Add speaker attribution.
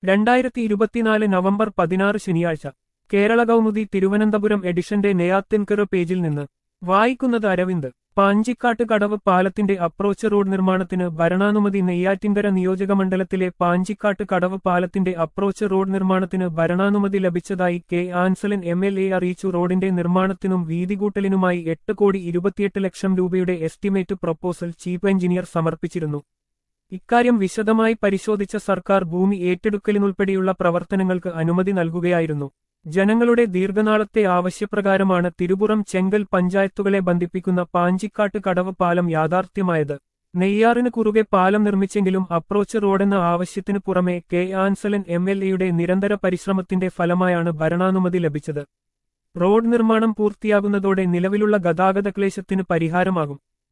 Speaker 1: രണ്ടായിരത്തി ഇരുപത്തിനാല് നവംബർ പതിനാറ് ശനിയാഴ്ച കേരള കൗമുദി തിരുവനന്തപുരം എഡിഷന്റെ നെയ്യാത്തിൻകറ് പേജിൽ നിന്ന് വായിക്കുന്നത് അരവിന്ദ് പാഞ്ചിക്കാട്ട് കടവ് പാലത്തിന്റെ അപ്രോച്ച് റോഡ് നിർമ്മാണത്തിന് ഭരണാനുമതി നെയ്യാറ്റിൻകര നിയോജകമണ്ഡലത്തിലെ പാഞ്ചിക്കാട്ട് കടവ് പാലത്തിന്റെ അപ്രോച്ച് റോഡ് നിർമ്മാണത്തിന് ഭരണാനുമതി ലഭിച്ചതായി K Ansalan M L A അറിയിച്ചു റോഡിന്റെ നിർമ്മാണത്തിനും വീതികൂട്ടലിനുമായി എട്ട് കോടി ഇരുപത്തിയെട്ട് ലക്ഷം രൂപയുടെ എസ്റ്റിമേറ്റ് പ്രപ്പോസൽ ചീഫ് എഞ്ചിനീയർ സമർപ്പിച്ചിരുന്നു ഇക്കാര്യം വിശദമായി പരിശോധിച്ച സർക്കാർ ഭൂമി ഏറ്റെടുക്കലിനുൾപ്പെടെയുള്ള പ്രവർത്തനങ്ങൾക്ക് അനുമതി നൽകുകയായിരുന്നു ജനങ്ങളുടെ ദീർഘനാളത്തെ ആവശ്യപ്രകാരമാണ് തിരുപുറം ചെങ്കൽ പഞ്ചായത്തുകളെ ബന്ധിപ്പിക്കുന്ന പാഞ്ചിക്കാട്ട് കടവ് പാലം യാഥാർത്ഥ്യമായത് നെയ്യാറിന് കുറുകെ പാലം നിർമ്മിച്ചെങ്കിലും അപ്രോച്ച് റോഡെന്ന ആവശ്യത്തിനു പുറമെ കെ ആൻസലൻ എം എൽ എയുടെ നിരന്തര പരിശ്രമത്തിന്റെ ഫലമായാണ് ഭരണാനുമതി ലഭിച്ചത് റോഡ് നിർമ്മാണം പൂർത്തിയാകുന്നതോടെ നിലവിലുള്ള ഗതാഗത ക്ലേശത്തിന് പരിഹാരമാകും